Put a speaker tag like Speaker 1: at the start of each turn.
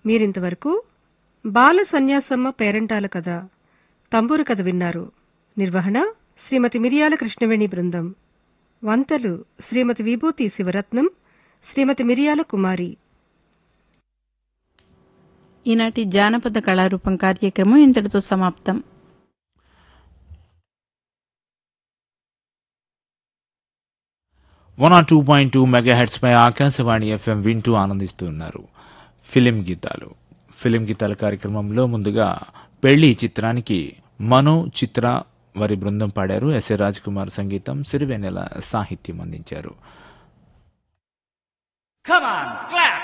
Speaker 1: మీరింతవరకు బాల సన్యాసమ్మ పేరంటాల కథ తంబూరు కథ విన్నారు నిర్వహణ శ్రీమతి మిరియాల కృష్ణవేణి బృందం వంతలు శ్రీమతి విభూతి శివరత్నం శ్రీమతి మిరియాల కుమారి
Speaker 2: ఈనాటి జానపద కళారూపం కార్యక్రమం ఇంతటితో సమాప్తం
Speaker 3: one or two point two megahertz పై ఆకాశవాణి ఎఫ్ఎం వింటూ ఆనందిస్తున్నారు ఫిలిం గీతాలు ఫిలిం గీతాల కార్యక్రమంలో ముందుగా పెళ్లి చిత్రానికి మనో చిత్ర వారి బృందం పాడారు ఎస్ఏ రాజ్ కుమార్ సంగీతం సిరివెన్నెల సాహిత్యం అందించారు
Speaker 4: Come on, clap!